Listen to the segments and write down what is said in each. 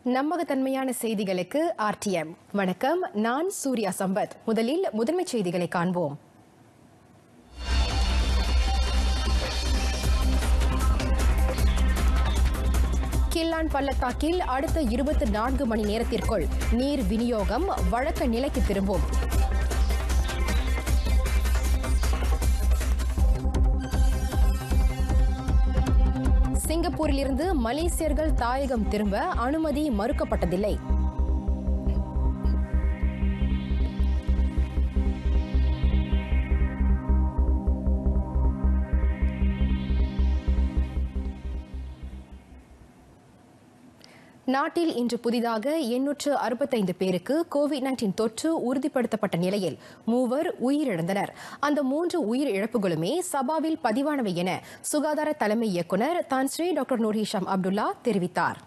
நம்பகத்தன்மையான செய்திகளுக்கு ஆர்டிஎம் வணக்கம் நான் சூர்யா சம்பத் முதலில் முதன்மைச் செய்திகளை காண்போம் கில்லான் பள்ளத்தாக்கில் அடுத்த இருபத்தி நான்கு மணி நேரத்திற்குள் நீர் விநியோகம் வழக்க நிலைக்கு திரும்பும் சிங்கப்பூரிலிருந்து மலேசியர்கள் தாயகம் திரும்ப அனுமதி மறுக்கப்பட்டதில்லை நாட்டில் இன்று புதிதாக எண்ணூற்று அறுபத்தைந்து பேருக்கு கோவிட் நைன்டீன் தொற்று உறுதிப்படுத்தப்பட்ட நிலையில் மூவர் உயிரிழந்தனர் அந்த மூன்று உயிர் இழப்புகளுமே சபாவில் பதிவானவை என சுகாதார தலைமை இயக்குநர் Tan Sri doctor Noor Hisham Abdullah தெரிவித்தார்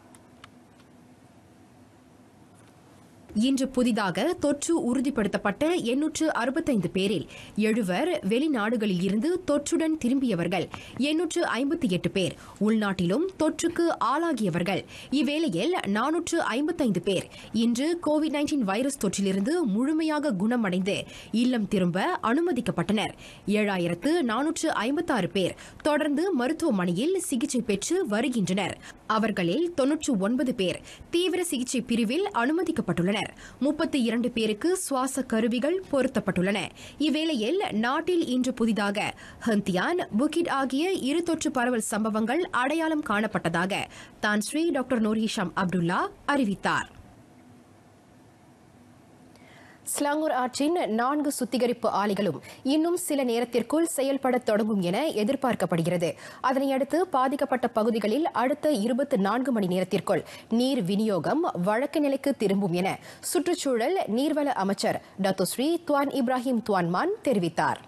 இன்று புதிதாக தொற்று உறுதிப்படுத்தப்பட்ட எண்ணூற்று அறுபத்தைந்து பேரில் எழுவர் வெளிநாடுகளில் இருந்து தொற்றுடன் திரும்பியவர்கள் எண்ணூற்று ஐம்பத்தி எட்டு பேர் உள்நாட்டிலும் தொற்றுக்கு ஆளாகியவர்கள் இவ்வேளையில் நானூற்று ஐம்பத்தைந்து பேர் இன்று கோவிட் நைன்டீன் வைரஸ் தொற்றிலிருந்து முழுமையாக குணமடைந்து இல்லம் திரும்ப அனுமதிக்கப்பட்டனர் ஏழாயிரத்து நானூற்று ஐம்பத்தாறு பேர் தொடர்ந்து மருத்துவமனையில் சிகிச்சை பெற்று வருகின்றனர் அவர்களில் தொன்னூற்று ஒன்பது பேர் தீவிர சிகிச்சை பிரிவில் அனுமதிக்கப்பட்டுள்ளனர் முப்பத்தி இரண்டு பேருக்கு சுவாச கருவிகள் பொருத்தப்பட்டுள்ளன இவ்வேளையில் நாட்டில் இன்று புதிதாக ஹந்தியான் புகிட் ஆகிய இரு தொற்று பரவல் சம்பவங்கள் அடையாளம் காணப்பட்டதாக Tan Sri doctor Noor Hisham Abdullah அறிவித்தார் ஸ்லாங்கூர் ஆற்றின் நான்கு சுத்திகரிப்பு ஆலைகளும் இன்னும் சில நேரத்திற்குள் செயல்பட தொடங்கும் என எதிர்பார்க்கப்படுகிறது அதனையடுத்து பாதிக்கப்பட்ட பகுதிகளில் அடுத்த இருபத்தி நான்கு மணி நேரத்திற்குள் நீர் விநியோகம் வழக்க நிலைக்கு திரும்பும் என சுற்றுச்சூழல் நீர்வள அமைச்சர் டத்தோஸ்ரீ துவான் இப்ராஹிம் துவான்மான் தெரிவித்தார்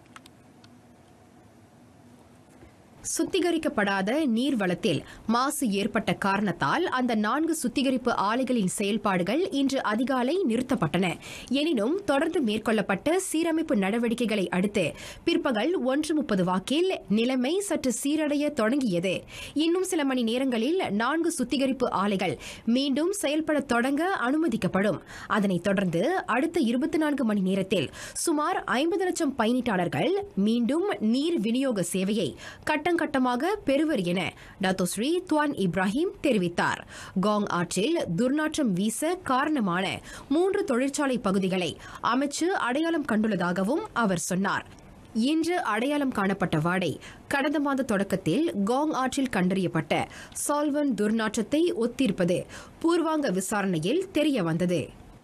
சுத்திகரிக்கப்படாத நீர் வளத்தில் மாசு ஏற்பட்ட காரணத்தால் அந்த நான்கு சுத்திகரிப்பு ஆலைகளின் செயல்பாடுகள் இன்று அதிகாலை நிறுத்தப்பட்டன எனினும் தொடர்ந்து மேற்கொள்ளப்பட்ட சீரமைப்பு நடவடிக்கைகளை அடுத்து பிற்பகல் ஒன்று முப்பது வாக்கில் நிலைமை சற்று சீரடைய தொடங்கியது இன்னும் சில மணி நேரங்களில் நான்கு சுத்திகரிப்பு ஆலைகள் மீண்டும் செயல்பட தொடங்க அனுமதிக்கப்படும் அதனைத் தொடர்ந்து அடுத்த இருபத்தி நான்கு மணி நேரத்தில் சுமார் ஐம்பது லட்சம் பயணிட்டாளர்கள் மீண்டும் நீர் விநியோக சேவையை கட்ட கட்டமாக பெறுவர் என டாத்தோஸ்ரீ துவான் இப்ராஹிம் தெரிவித்தார் காங் ஆற்றில் துர்நாற்றம் வீச காரணமான மூன்று தொழிற்சாலை பகுதிகளை அமைச்சு அடையாளம் கண்டுள்ளதாகவும் அவர் சொன்னார் இன்று அடையாளம் காணப்பட்ட வாடை கடந்த மாத தொடக்கத்தில் காங் ஆற்றில் கண்டறியப்பட்ட சால்வன் துர்நாற்றத்தை ஒத்திருப்பது பூர்வாங்க விசாரணையில் தெரிய வந்தது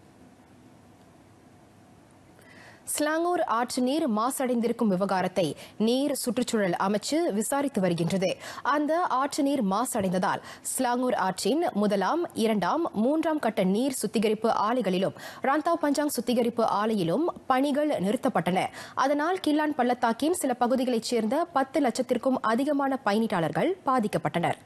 ஸ்லாங்கூர் ஆற்று நீர் மாசடைந்திருக்கும் விவகாரத்தை நீர் சுற்றுச்சூழல் அமைச்சு விசாரித்து வருகின்றது அந்த ஆற்று நீர் மாசடைந்ததால் ஸ்லாங்கூர் ஆற்றின் முதலாம் இரண்டாம் மூன்றாம் கட்ட நீர் சுத்திகரிப்பு ஆலைகளிலும் ராந்தாவ் பஞ்சாங் சுத்திகரிப்பு ஆலையிலும் பணிகள் நிறுத்தப்பட்டன அதனால் கில்லான் பள்ளத்தாக்கின் சில பகுதிகளைச் சேர்ந்த பத்து லட்சத்திற்கும் அதிகமான பயணிட்டாளர்கள் பாதிக்கப்பட்டனர்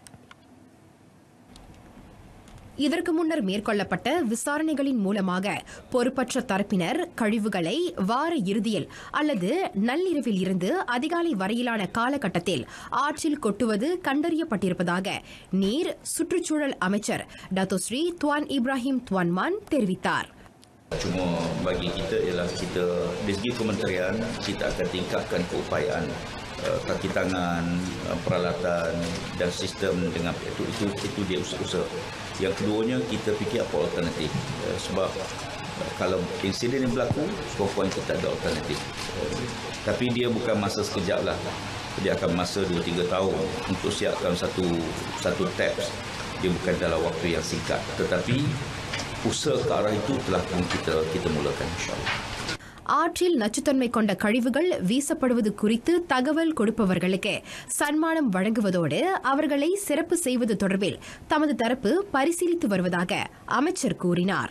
இதற்கு முன்னர் மேற்கொள்ளப்பட்ட விசாரணைகளின் மூலமாக பொறுப்பற்ற தரப்பினர் கழிவுகளை வார இறுதியில் அல்லது நள்ளிரவில் இருந்து அதிகாலை வரையிலான காலகட்டத்தில் ஆற்றில் கொட்டுவது கண்டறியப்பட்டிருப்பதாக நீர் சுற்றுச்சூழல் அமைச்சர் டத்தோஸ்ரீ துவான் இப்ராஹிம் துவான்மான் தெரிவித்தார் Cuma bagi kita ialah kita dari segi kementerian kita akan tingkatkan keupayaan uh, kaki tangan, uh, peralatan dan sistem dengan itu itu itu dia usaha. Yang keduanya kita fikir apa alternatif uh, sebab uh, kalau insiden ini berlaku sekurang-kurangnya kita ada alternatif. Uh, tapi dia bukan masa sekejap lah. Dia akan masa 2-3 tahun untuk siapkan satu satu taps. Dia bukan dalam waktu yang singkat. Tetapi usaha ke arah itu telah pun kita kita mulakan insyaAllah. ஆற்றில் நச்சுத்தன்மை கொண்ட கழிவுகள் வீசப்படுவது குறித்து தகவல் கொடுப்பவர்களுக்கு சன்மானம் வழங்குவதோடு அவர்களை சிறப்பு செய்வது தொடர்பில் தமது தரப்பு பரிசீலித்து வருவதாக அமைச்சர் கூறினார்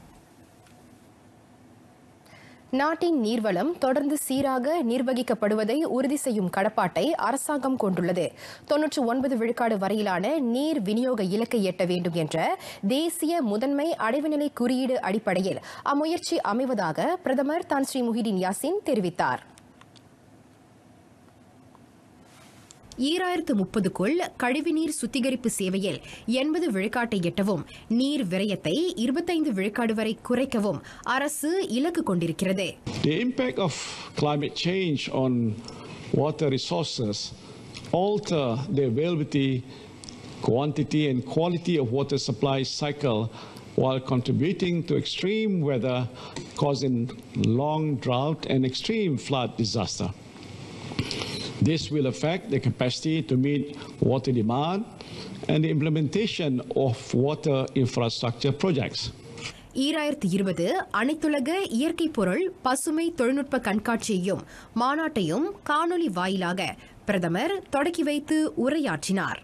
நாட்டின் நீர்வளம் தொடர்ந்து சீராக நிர்வகிக்கப்படுவதை உறுதி செய்யும் கடப்பாட்டை அரசாங்கம் கொண்டுள்ளது தொன்னூற்று ஒன்பது விழுக்காடு வரையிலான நீர் விநியோக இலக்கை எட்ட வேண்டும் என்ற தேசிய முதன்மை அடைவுநிலை குறியீடு அடிப்படையில் அம்முயற்சி அமைவதாக பிரதமர் தான் ஸ்ரீ முஹிதீன் யாசின் தெரிவித்தார் ஈராயிரத்து முப்பதுக்குள் கழிவுநீர் சுத்திகரிப்பு சேவையில் எண்பது விழுக்காட்டை எட்டவும் நீர் விரயத்தை இருபத்தைந்து விழுக்காடு வரை குறைக்கவும் அரசு இலக்கு கொண்டிருக்கிறது The impact of climate change on water resources alter the availability, quantity and quality of water supply cycle while contributing to extreme weather causing long drought and extreme flood disaster. This will affect the capacity to meet water demand and the implementation of water infrastructure projects. ஈராயிரத்து இருபது அனைத்துலக இயற்கை பொருள் பசுமை தொழில்நுட்ப கண்காட்சியையும் மாநாட்டையும் காணொலி வாயிலாக பிரதமர் தொடக்கி வைத்து உரையாற்றினார்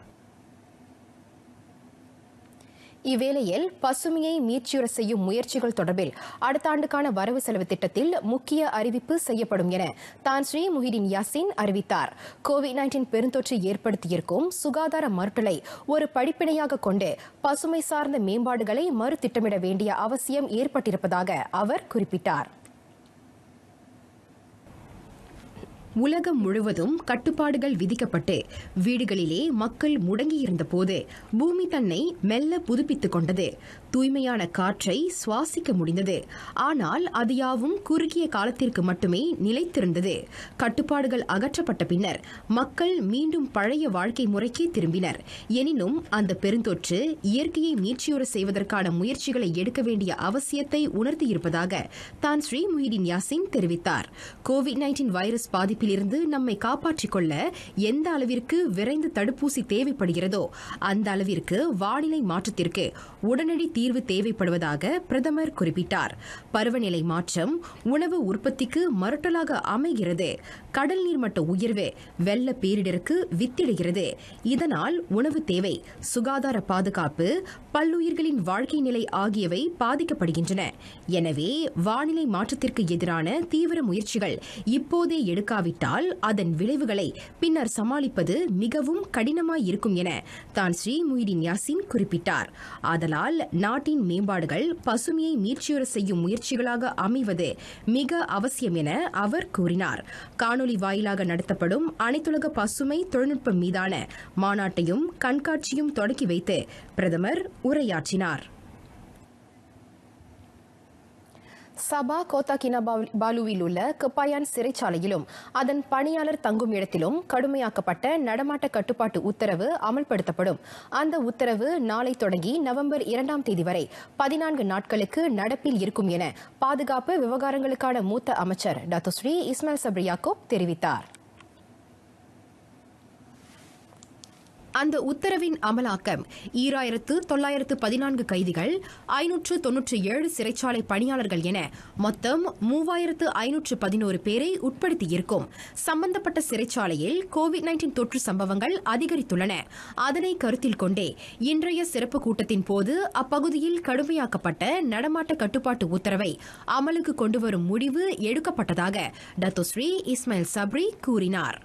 இவ்வேளையில் பசுமையை மீட்சியுற செய்யும் முயற்சிகள் தொடர்பில் அடுத்த ஆண்டுக்கான வரவு செலவு திட்டத்தில் முக்கிய அறிவிப்பு செய்யப்படும் என தான் ஸ்ரீ முஹிடின் யாசின் அறிவித்தார் கோவிட் நைன்டீன் பெருந்தொற்று ஏற்படுத்தியிருக்கும் சுகாதார மறுட்டலை ஒரு படிப்பினையாக கொண்டு பசுமை சார்ந்த மேம்பாடுகளை மறு திட்டமிட வேண்டிய அவசியம் ஏற்பட்டிருப்பதாக அவர் குறிப்பிட்டார் உலகம் முழுவதும் கட்டுப்பாடுகள் விதிக்கப்பட்டு வீடுகளிலே மக்கள் முடங்கியிருந்த போது பூமி தன்னை மெல்ல புதுப்பித்துக் கொண்டது தூய்மையான காற்றை சுவாசிக்க முடிந்தது ஆனால் அது யாவும் குறுகிய காலத்திற்கு மட்டுமே நிலைத்திருந்தது கட்டுப்பாடுகள் அகற்றப்பட்ட பின்னர் மக்கள் மீண்டும் பழைய வாழ்க்கை முறைக்கே திரும்பினர் எனினும் அந்த பெருந்தொற்று இயற்கையை மீட்சியுற செய்வதற்கான முயற்சிகளை எடுக்க வேண்டிய அவசியத்தை உணர்த்தியிருப்பதாக தான் ஸ்ரீ முஹிடின் யாசின் தெரிவித்தார் கோவிட் நைன்டீன் வைரஸ் பாதிப்பிலிருந்து நம்மை காப்பாற்றிக் கொள்ள எந்த அளவிற்கு விரைந்து தடுப்பூசி தேவைப்படுகிறதோ அந்த அளவிற்கு வானிலை மாற்றத்திற்கு உடனடி தீர்வு தேவைப்படுவதாக பிரதமர் குறிப்பிட்டார் பருவநிலை மாற்றம் உணவு உற்பத்திக்கு மறுட்டலாக அமைகிறது கடல் நீர்மட்ட உயர்வு வெள்ள பேரிடருக்கு வித்திடுகிறது இதனால் உணவு தேவை சுகாதார பாதுகாப்பு பல்லுயிர்களின் வாழ்க்கை நிலை ஆகியவை பாதிக்கப்படுகின்றன எனவே வானிலை மாற்றத்திற்கு எதிரான தீவிர முயற்சிகள் இப்போதே எடுக்காவிட்டால் அதன் விளைவுகளை பின்னர் சமாளிப்பது மிகவும் கடினமாய் இருக்கும் என தான் ஸ்ரீ முயிடின் யாசின் குறிப்பிட்டார் ஆதலால் நாட்டின் மேம்பாடுகள் பசுமையை மீட்சியுற செய்யும் முயற்சிகளாக அமைவது மிக அவசியம் என அவர் கூறினார் காணொலி வாயிலாக நடத்தப்படும் அனைத்துலக பசுமை தொழில்நுட்பம் மீதான மாநாட்டையும் கண்காட்சியும் தொடக்கி வைத்து பிரதமர் உரையாற்றினார் சபா கோத்தா கினபாலுவில் உள்ள கப்பாயான் சிறைச்சாலையிலும் அதன் பணியாளர் தங்கும் இடத்திலும் கடுமையாக்கப்பட்ட நடமாட்ட கட்டுப்பாட்டு உத்தரவு அமல்படுத்தப்படும் அந்த உத்தரவு நாளை தொடங்கி நவம்பர் இரண்டாம் தேதி வரை பதினான்கு நாட்களுக்கு நடப்பில் இருக்கும் என பாதுகாப்பு விவகாரங்களுக்கான மூத்த அமைச்சர் doctor Sri Ismail Sabri Yaakob தெரிவித்தார் அந்த உத்தரவின் அமலாக்கம் ஈராயிரத்து தொள்ளாயிரத்து பதினான்கு கைதிகள் ஐநூற்று தொன்னூற்றி ஏழு சிறைச்சாலை பணியாளர்கள் என மொத்தம் மூவாயிரத்து ஐநூற்று பதினோரு பேரை உட்படுத்தியிருக்கும் சம்பந்தப்பட்ட சிறைச்சாலையில் கோவிட் நைன்டீன் தொற்று சம்பவங்கள் அதிகரித்துள்ளன அதனை கருத்தில் கொண்டே இன்றைய சிறப்பு கூட்டத்தின் போது அப்பகுதியில் கடுமையாக்கப்பட்ட நடமாட்ட கட்டுப்பாட்டு உத்தரவை அமலுக்கு கொண்டுவரும் முடிவு எடுக்கப்பட்டதாக டத்தோஸ்ரீ இஸ்மாயில் சப்ரி கூறினார்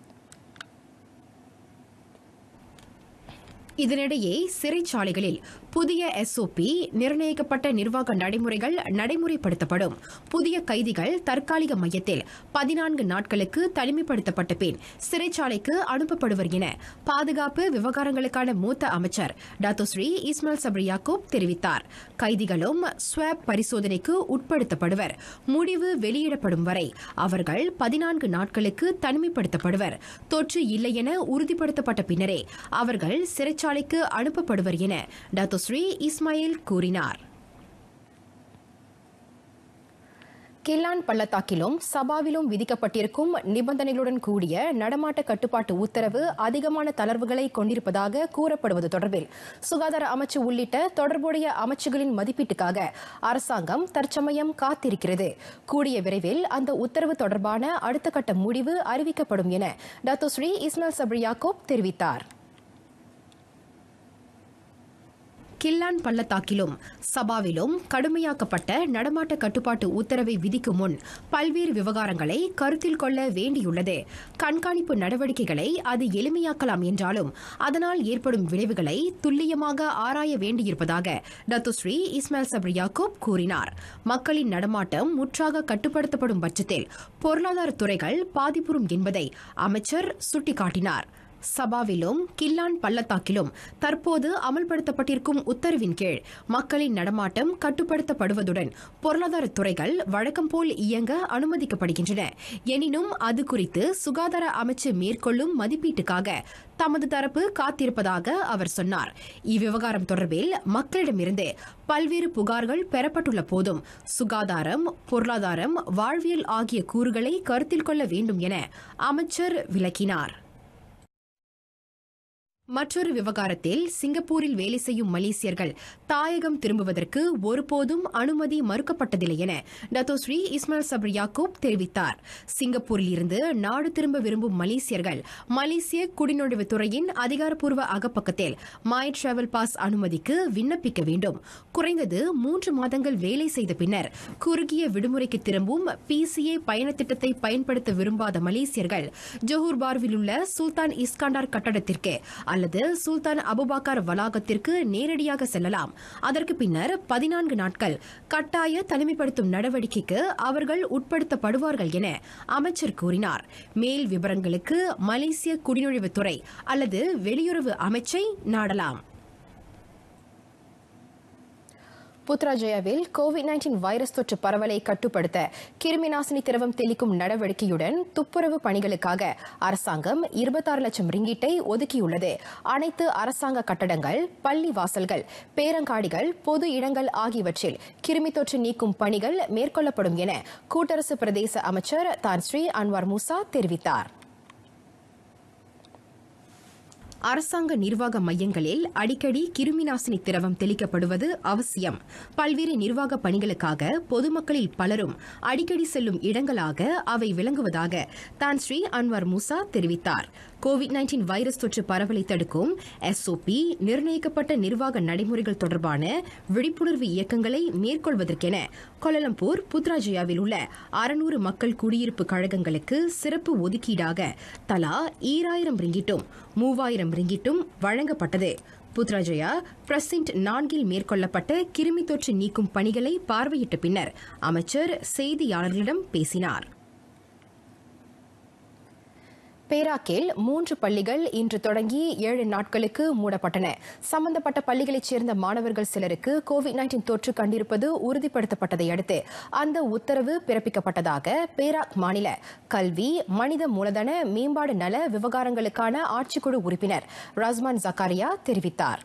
இதனிடையே சிறைச்சாலைகளில் புதிய எஸ்ஓபி நிர்ணயிக்கப்பட்ட நிர்வாக நடைமுறைகள் நடைமுறைப்படுத்தப்படும் புதிய கைதிகள் தற்காலிக மையத்தில் பதினான்கு நாட்களுக்கு தனிமைப்படுத்தப்பட்ட பின் சிறைச்சாலைக்கு அனுப்பப்படுவர் என பாதுகாப்பு விவகாரங்களுக்கான மூத்த அமைச்சர் doctor Sri Ismail Sabri Yaakob தெரிவித்தார் கைதிகளும் ஸ்வாப் பரிசோதனைக்கு உட்படுத்தப்படுவர் முடிவு வெளியிடப்படும் வரை அவர்கள் பதினான்கு நாட்களுக்கு தனிமைப்படுத்தப்படுவர் தொற்று இல்லை என உறுதிப்படுத்தப்பட்ட பின்னரே அவர்கள் சிறைச்சாலைக்கு அனுப்பப்படுவர் என டாக்டர் ஸ்ரீ இஸ்மாயில் கூறினார் கில்லான் பள்ளத்தாக்கிலும் சபாவிலும் விதிக்கப்பட்டிருக்கும் நிபந்தனைகளுடன் கூடிய நடமாட்ட கட்டுப்பாட்டு உத்தரவு அதிகமான தளர்வுகளை கொண்டிருப்பதாக கூறப்படுவது தொடர்பில் சுகாதார அமைச்சு உள்ளிட்ட தொடர்புடைய அமைச்சுகளின் மதிப்பீட்டுக்காக அரசாங்கம் தற்சமயம் காத்திருக்கிறது கூடிய விரைவில் அந்த உத்தரவு தொடர்பான அடுத்த கட்ட முடிவு அறிவிக்கப்படும் என doctor Sri Ismail Sabri Yaakob தெரிவித்தார் கில்லான் பள்ளத்தாக்கிலும் சபாவிலும் கடுமையாக்கப்பட்ட நடமாட்ட கட்டுப்பாட்டு உத்தரவை விதிக்கும் முன் பல்வேறு விவகாரங்களை கருத்தில் கொள்ள வேண்டியுள்ளது கண்காணிப்பு நடவடிக்கைகளை அது எளிமையாக்கலாம் என்றாலும் அதனால் ஏற்படும் விளைவுகளை துல்லியமாக ஆராய வேண்டியிருப்பதாக டத்துஸ்ரீ இஸ்மாயில் சப்ரி யாக்கூப் கூறினார் மக்களின் நடமாட்டம் முற்றாக கட்டுப்படுத்தப்படும் பட்சத்தில் பொருளாதார துறைகள் பாதிப்புறும் என்பதை அமைச்சர் சுட்டிக்காட்டினார் சபாவிலும் கில்லான் பள்ளத்தாக்கிலும் தற்போது அமல்படுத்தப்பட்டிருக்கும் உத்தரவின் கீழ் மக்களின் நடமாட்டம் கட்டுப்படுத்தப்படுவதுடன் பொருளாதார துறைகள் வழக்கம் போல் இயங்க அனுமதிக்கப்படுகின்றன எனினும் அது குறித்து சுகாதார அமைச்சு மேற்கொள்ளும் மதிப்பீட்டுக்காக தமது தரப்பு காத்திருப்பதாக அவர் சொன்னார் இவ்விவகாரம் தொடர்பில் மக்களிடமிருந்து பல்வேறு புகார்கள் பெறப்பட்டுள்ள போதும் சுகாதாரம் பொருளாதாரம் வாழ்வியல் ஆகிய கூறுகளை கருத்தில் கொள்ள வேண்டும் என அமைச்சர் விளக்கினார் மற்றொரு விவகாரத்தில் சிங்கப்பூரில் வேலை செய்யும் மலேசியர்கள் தாயகம் திரும்புவதற்கு ஒருபோதும் அனுமதி மறுக்கப்பட்டதில்லை என டத்தோஸ்ரீ இஸ்மாயில் சப்ரி யாக்கூப் தெரிவித்தார் சிங்கப்பூரில் இருந்து நாடு திரும்ப விரும்பும் மலேசியர்கள் மலேசிய குடிநுழைவுத் துறையின் அதிகாரப்பூர்வ அகப்பக்கத்தில் மை டிராவல் பாஸ் அனுமதிக்கு விண்ணப்பிக்க வேண்டும் குறைந்தது மூன்று மாதங்கள் வேலை செய்த பின்னர் குறுகிய விடுமுறைக்கு திரும்பும் பிசிஏ பயண திட்டத்தை பயன்படுத்த விரும்பாத மலேசியர்கள் ஜோஹூர் பார்வில் உள்ள சுல்தான் இஸ்காண்டார் கட்டடத்திற்கு அல்லது சுல்தான் அபுபாக்கர் வளாகத்திற்கு நேரடியாக செல்லலாம் அதற்கு பின்னர் பதினான்கு நாட்கள் கட்டாய தனிமைப்படுத்தும் நடவடிக்கைக்கு அவர்கள் உட்படுத்தப்படுவார்கள் என அமைச்சர் கூறினார் மேல் விவரங்களுக்கு மலேசிய குடிநுழைவுத்துறை அல்லது வெளியுறவு அமைச்சை நாடலாம் புத்ராஜயாவில் கோவிட் நைன்டீன் வைரஸ் தொற்று பரவலை கட்டுப்படுத்த கிருமி நாசினி திரவம் தெளிக்கும் நடவடிக்கையுடன் துப்புரவு பணிகளுக்காக அரசாங்கம் இருபத்தாறு லட்சம் ரிங்கீட்டை ஒதுக்கியுள்ளது அனைத்து அரசாங்க கட்டடங்கள் பள்ளி வாசல்கள் பேரங்காடிகள் பொது இடங்கள் ஆகியவற்றில் கிருமி தொற்று நீக்கும் பணிகள் மேற்கொள்ளப்படும் என கூட்டரசு பிரதேச அமைச்சர் தான் ஸ்ரீ அன்வார் மூசா தெரிவித்தார் அரசாங்க நிர்வாக மையங்களில் அடிக்கடி கிருமிநாசினி திரவம் தெளிக்கப்படுவது அவசியம் பல்வேறு நிர்வாக பணிகளுக்காக பொதுமக்களில் பலரும் அடிக்கடி செல்லும் இடங்களாக அவை விளங்குவதாக தான் ஸ்ரீ அன்வார் மூசா தெரிவித்தார் கோவிட் நைன்டீன் வைரஸ் தொற்று பரவலை தடுக்கும் எஸ்ஓபி நிர்ணயிக்கப்பட்ட நிர்வாக நடைமுறைகள் தொடர்பான விழிப்புணர்வு இயக்கங்களை மேற்கொள்வதற்கென கோலலம்பூர் புத்ராஜயாவில் உள்ள அறுநூறு மக்கள் குடியிருப்பு கழகங்களுக்கு சிறப்பு ஒதுக்கீடாக தலா ஈராயிரம் ரிங்கிட்டும் மூவாயிரம் ரிங்கிட்டும் வழங்கப்பட்டது புத்ராஜயா பிரசிண்ட் நான்கில் மேற்கொள்ளப்பட்ட கிருமி தொற்று நீக்கும் பணிகளை பார்வையிட்ட பின்னர் அமைச்சர் செய்தியாளர்களிடம் பேசினார் பேராக்கில் மூன்று பள்ளிகள் இன்று தொடங்கி ஏழு நாட்களுக்கு மூடப்பட்டன சம்பந்தப்பட்ட பள்ளிகளைச் சேர்ந்த மாணவர்கள் சிலருக்கு கோவிட் நைன்டீன் தொற்று கண்டிருப்பது உறுதிப்படுத்தப்பட்டதை அடுத்து அந்த உத்தரவு பிறப்பிக்கப்பட்டதாக பேராக் மாநில கல்வி மனித மூலதன மேம்பாடு நல விவகாரங்களுக்கான ஆட்சிக்குழு உறுப்பினர் ரஸ்மான் ஜக்காரியா தெரிவித்தார்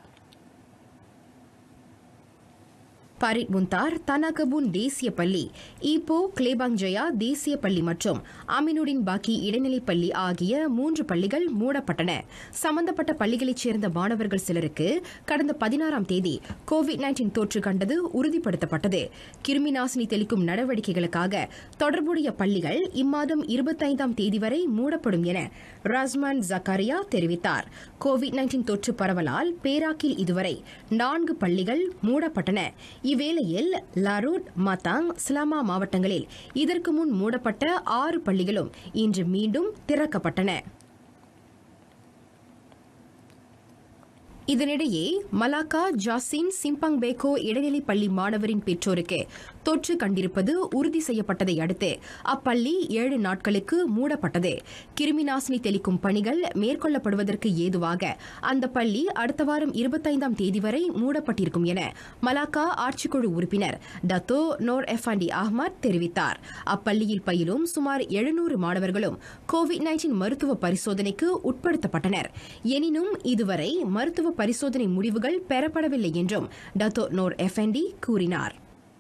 பரிட் முந்தார் தனகபுன் தேசிய பள்ளி ஈப்போ கிளேபாங் ஜெயா தேசிய பள்ளி மற்றும் அமினுடின் பாக்கி இடைநிலைப் பள்ளி ஆகிய மூன்று பள்ளிகள் மூடப்பட்டன சம்பந்தப்பட்ட பள்ளிகளைச் சேர்ந்த மாணவர்கள் சிலருக்கு கடந்த பதினாறாம் தேதி கோவிட் நைன்டீன் தொற்று கண்டது உறுதிப்படுத்தப்பட்டது கிருமி நாசினி தெளிக்கும் நடவடிக்கைகளுக்காக தொடர்புடைய பள்ளிகள் இம்மாதம் இருபத்தைந்தாம் தேதி வரை மூடப்படும் என ரஸ்மான் ஜக்காரியா தெரிவித்தார் கோவிட் நைன்டீன் தொற்று பரவலால் பேராக்கில் இதுவரை நான்கு பள்ளிகள் மூடப்பட்டன இவ்வேளையில் லாரூட் மத்தாங் ஸ்லாமா மாவட்டங்களில் இதற்கு முன் மூடப்பட்ட ஆறு பள்ளிகளும் இன்று மீண்டும் திறக்கப்பட்டன இதனிடையே மலாக்கா ஜாசின் சிம்பங் பேக்கோ இடைநிலைப் பள்ளி மாணவரின் பெற்றோருக்கு தொற்று கண்டிருப்பது உறுதி செய்யப்பட்டதை அடுத்து அப்பள்ளி ஏழு நாட்களுக்கு மூடப்பட்டது கிருமி நாசினி தெளிக்கும் பணிகள் மேற்கொள்ளப்படுவதற்கு ஏதுவாக அந்த பள்ளி அடுத்த வாரம் இருபத்தைந்தாம் தேதி வரை மூடப்பட்டிருக்கும் என மலாக்கா ஆட்சிக்குழு உறுப்பினர் டத்தோ நோர் எஃபாண்டி அஹ்மத் தெரிவித்தார் அப்பள்ளியில் பயிலும் சுமார் எழுநூறு மாணவர்களும் கோவிட் நைன்டீன் மருத்துவ பரிசோதனைக்கு உட்படுத்தப்பட்டனர் எனினும் இதுவரை மருத்துவ பரிசோதனை முடிவுகள் பெறப்படவில்லை என்றும் டத்தோ நோர் எஃப்என்டி கூறினார்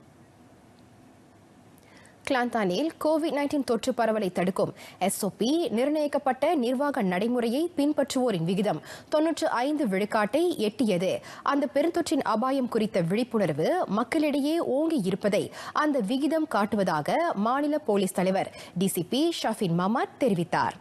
கிளாந்தானில் கோவிட் நைன்டீன் தொற்று பரவலை தடுக்கும் எஸ்ஓபி நிர்ணயிக்கப்பட்ட நிர்வாக நடைமுறையை பின்பற்றுவோரின் விகிதம் தொன்னூற்று ஐந்து விழுக்காட்டை எட்டியது அந்த பெருந்தொற்றின் அபாயம் குறித்த விழிப்புணர்வு மக்களிடையே ஓங்கி இருப்பதை அந்த விகிதம் காட்டுவதாக மாநில போலீஸ் தலைவர் டிசிபி ஷாஃபின் மமாட் தெரிவித்தார்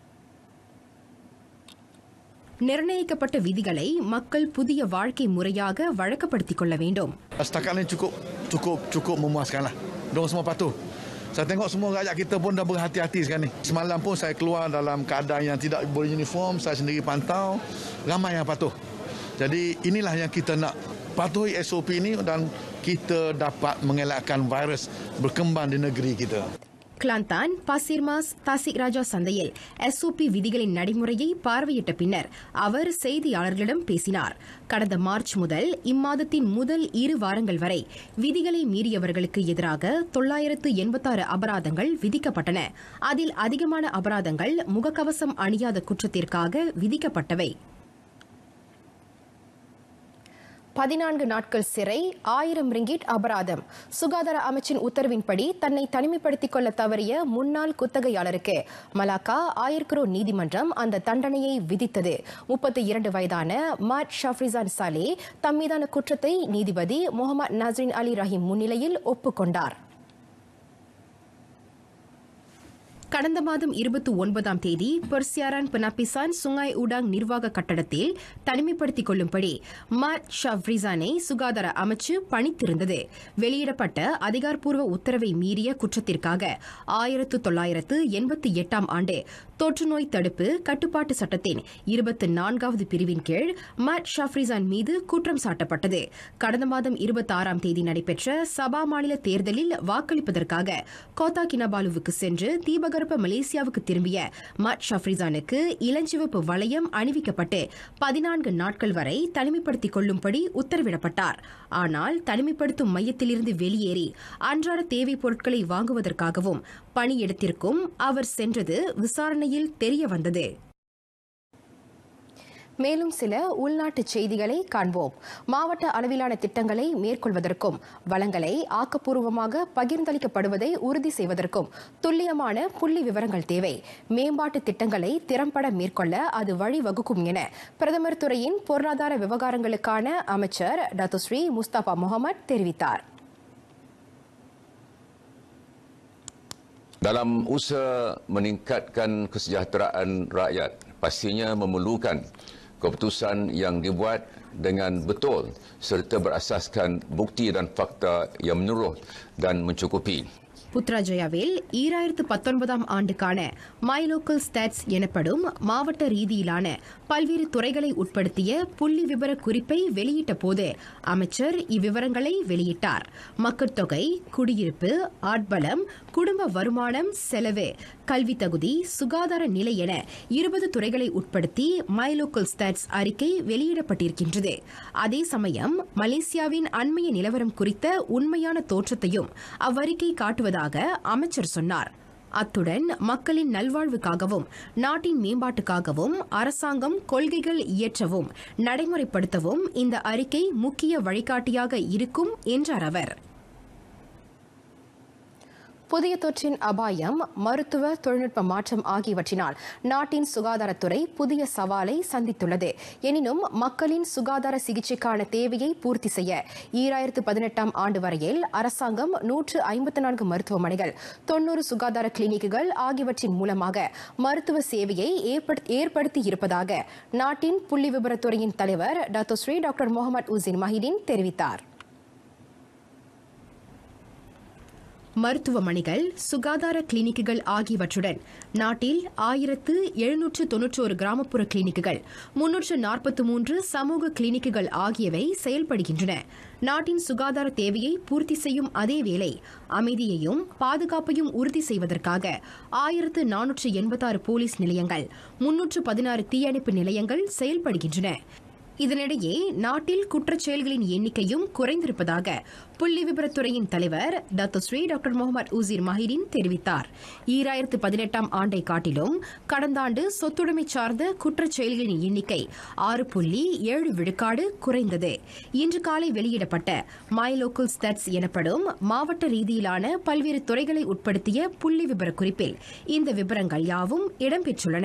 நிர்ணயிக்கப்பட்ட விதிகளை மக்கள் புதிய வாழ்க்கை முறையாக வழக்கப்படுத்திக் கொள்ள வேண்டும் Setakat ni cukup cukup cukup memuaskan lah. Diorang semua patuh. Saya tengok semua rakyat kita pun dah berhati-hati sekarang ni. Semalam pun saya keluar dalam keadaan yang tidak beruniform. Saya sendiri pantau. Ramai yang patuh. Jadi inilah yang kita nak patuhi SOP ini dan kita dapat mengelakkan virus berkembang di negeri kita. Kelantan பசிர்மாஸ் தாசிக் ராஜா சந்தையில் SOP விதிகளின் நடைமுறையை பார்வையிட்ட பின்னர் அவர் செய்தியாளர்களிடம் பேசினார் கடந்த March முதல் இம்மாதத்தின் முதல் இரு வாரங்கள் வரை விதிகளை மீறியவர்களுக்கு எதிராக தொள்ளாயிரத்து எண்பத்தாறு அபராதங்கள் விதிக்கப்பட்டன அதில் அதிகமான அபராதங்கள் முகக்கவசம் அணியாத குற்றத்திற்காக விதிக்கப்பட்டவை பதினான்கு நாட்கள் சிறை ஆயிரம் ரிங்கிட் அபராதம் சுகாதார அமைச்சின் உத்தரவின்படி தன்னை தனிமைப்படுத்திக் கொள்ள தவறிய முன்னாள் குத்தகையாளருக்கு மலாக்கா ஆயிர்குரோ நீதிமன்றம் அந்த தண்டனையை விதித்தது முப்பத்தி இரண்டு வயதான மாட் ஷாஃப்ரிசான் சாலே தம்மீதான குற்றத்தை நீதிபதி முகமது நஸ்ரின் அலி ரஹீம் முன்னிலையில் ஒப்புக்கொண்டார் கடந்த மாதம் இருபத்தி ஒன்பதாம் தேதி பெர்சியாரான் பெனாபிசான் சுங்காய் உடாங் நிர்வாக கட்டடத்தில் தனிமைப்படுத்திக் கொள்ளும்படி மாட் ஷவ்ரிசானை சுகாதார அமைச்சு பணித்திருந்தது வெளியிடப்பட்ட அதிகாரப்பூர்வ உத்தரவை மீறிய குற்றத்திற்காக ஆயிரத்து தொள்ளாயிரத்து எண்பத்தி எட்டாம் ஆண்டு தொற்றுநோய் தடுப்பு கட்டுப்பாட்டு சட்டத்தின் இருபத்தி நான்காவது பிரிவின் கீழ் மாட் ஷாஃப்ரிசான் மீது குற்றம் சாட்டப்பட்டது கடந்த மாதம் இருபத்தி ஆறாம் தேதி நடைபெற்ற சபா மாநில தேர்தலில் வாக்களிப்பதற்காக கோத்தா கினபாலுவுக்கு சென்று தீபகற்ப மலேசியாவுக்கு திரும்பிய மாட் ஷாஃப்ரிசானுக்கு இளஞ்சிவப்பு வளையம் அணிவிக்கப்பட்டு பதினான்கு நாட்கள் வரை தனிமைப்படுத்திக் கொள்ளும்படி உத்தரவிடப்பட்டார் ஆனால் தனிமைப்படுத்தும் மையத்திலிருந்து வெளியேறி அன்றாட தேவைப் பொருட்களை வாங்குவதற்காகவும் பணியிடத்திற்கும் அவர் சென்றது விசாரணையில் தெரியவந்தது மேலும் சில உள்நாட்டு செய்திகளை காண்போம் மாவட்ட அளவிலான திட்டங்களை மேற்கொள்வதற்கும் வளங்களை ஆக்கப்பூர்வமாக பகிர்ந்தளிக்கப்படுவதை உறுதி செய்வதற்கும் துல்லியமான புள்ளி விவரங்கள் தேவை மேம்பாட்டு திட்டங்களை திறம்பட மேற்கொள்ள அது வழிவகுக்கும் என பிரதமர் துறையின் பொருளாதார விவகாரங்களுக்கான அமைச்சர் டத்துஸ்ரீ முஸ்தபா முகமது தெரிவித்தார் Dalam usaha meningkatkan kesejahteraan rakyat, pastinya memerlukan keputusan yang dibuat dengan betul serta berasaskan bukti dan fakta yang menyeluruh dan mencukupi. புத்ராஜயாவில் ஈராயிரத்து பத்தொன்பதாம் ஆண்டுக்கான மை லோக்கல் ஸ்டாட்ஸ் எனப்படும் மாவட்ட ரீதியிலான பல்வேறு துறைகளை உட்படுத்திய புள்ளி விவர குறிப்பை வெளியிட்ட போது அமைச்சர் இவ்விவரங்களை வெளியிட்டார் மக்கள் தொகை குடியிருப்பு ஆட்பலம் குடும்ப வருமானம் செலவு கல்வி தகுதி சுகாதார நிலை என இருபது துறைகளை உட்படுத்தி மை லோக்கல் ஸ்டாட்ஸ் அறிக்கை வெளியிடப்பட்டிருக்கின்றது அதே சமயம் மலேசியாவின் அண்மைய நிலவரம் குறித்த உண்மையான தோற்றத்தையும் அவ்வறிக்கை காட்டுவதாக அமைச்சர் சொன்னார் அத்துடன் மக்களின் நல்வாழ்வுக்காகவும் நாட்டின் மேம்பாட்டுக்காகவும் அரசாங்கம் கொள்கைகள் இயற்றவும் நடைமுறைப்படுத்தவும் இந்த அறிக்கை முக்கிய வழிகாட்டியாக இருக்கும் என்றார் அவர் புதிய தொற்றின் அபாயம் மருத்துவ தொழில்நுட்ப மாற்றம் ஆகியவற்றினால் நாட்டின் சுகாதாரத்துறை புதிய சவாலை சந்தித்துள்ளது எனினும் மக்களின் சுகாதார சிகிச்சைக்கான தேவையை பூர்த்தி செய்ய ஈராயிரத்து பதினெட்டாம் ஆண்டு வரையில் அரசாங்கம் நூற்று ஐம்பத்தி நான்கு மருத்துவமனைகள் தொன்னூறு சுகாதார கிளினிக்குகள் ஆகியவற்றின் மூலமாக மருத்துவ சேவையை ஏற்படுத்தி இருப்பதாக நாட்டின் புள்ளி விவரத்துறையின் தலைவர் doctor Sri doctor Mohamed Uzir Mahidin தெரிவித்தார் மருத்துவமனைகள் சுகாதார கிளினிக்குகள் ஆகியவற்றுடன் நாட்டில் ஆயிரத்து எழுநூற்று தொன்னூற்றோரு கிராமப்புற கிளினிக்குகள் முன்னூற்று நாற்பத்தி மூன்று சமூக கிளினிக்குகள் ஆகியவை செயல்படுகின்றன நாட்டின் சுகாதார தேவையை பூர்த்தி செய்யும் அதேவேளை அமைதியையும் பாதுகாப்பையும் உறுதி செய்வதற்காக ஆயிரத்து நானூற்று எண்பத்தாறு போலீஸ் நிலையங்கள் முன்னூற்று பதினாறு தீயணைப்பு நிலையங்கள் செயல்படுகின்றன இதனிடையே நாட்டில் குற்றச் செயல்களின் எண்ணிக்கையும் குறைந்திருப்பதாக புள்ளி விபரத்துறையின் தலைவர் doctor Sri doctor Mohamed Uzir Mahidin தெரிவித்தார் ஈராயிரத்து பதினெட்டாம் ஆண்டை காட்டிலும் கடந்த ஆண்டு சொத்துடைமை சார்ந்த குற்றச் செயல்களின் எண்ணிக்கை ஆறு புள்ளி ஏழு விழுக்காடு குறைந்தது இன்று காலை வெளியிடப்பட்ட மை லோக்கல் ஸ்டட்ஸ் எனப்படும் மாவட்ட ரீதியிலான பல்வேறு துறைகளை உட்படுத்திய புள்ளி விபர குறிப்பில் இந்த விவரங்கள் யாவும் இடம்பெற்றுள்ளன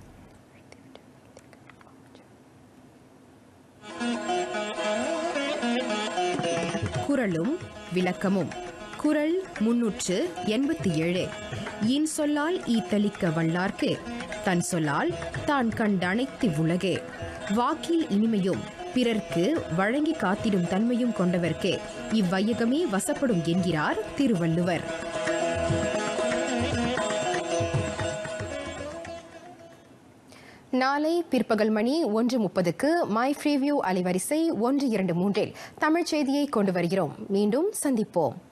குரலும் விளக்கமும் குரல் முன்னூற்று எண்பத்தி ஏழு இன் சொல்லால் ஈத்தளிக்க வல்லார்க்கு தன் சொல்லால் தான் கண்டனைத்து உலகு வாக்கில் இனிமையும் பிறர்க்கு வழங்கி காத்திடும் தன்மையும் கொண்டவர்க்கு இவ்வையகமே வசப்படும் என்கிறார் திருவள்ளுவர் நாளை பிற்பகல் மணி ஒன்று முப்பதுக்கு மை ஃப்ரீவியூ அலைவரிசை ஒன்று இரண்டு மூன்றில் தமிழ்ச் செய்தியை கொண்டு வருகிறோம் மீண்டும் சந்திப்போம்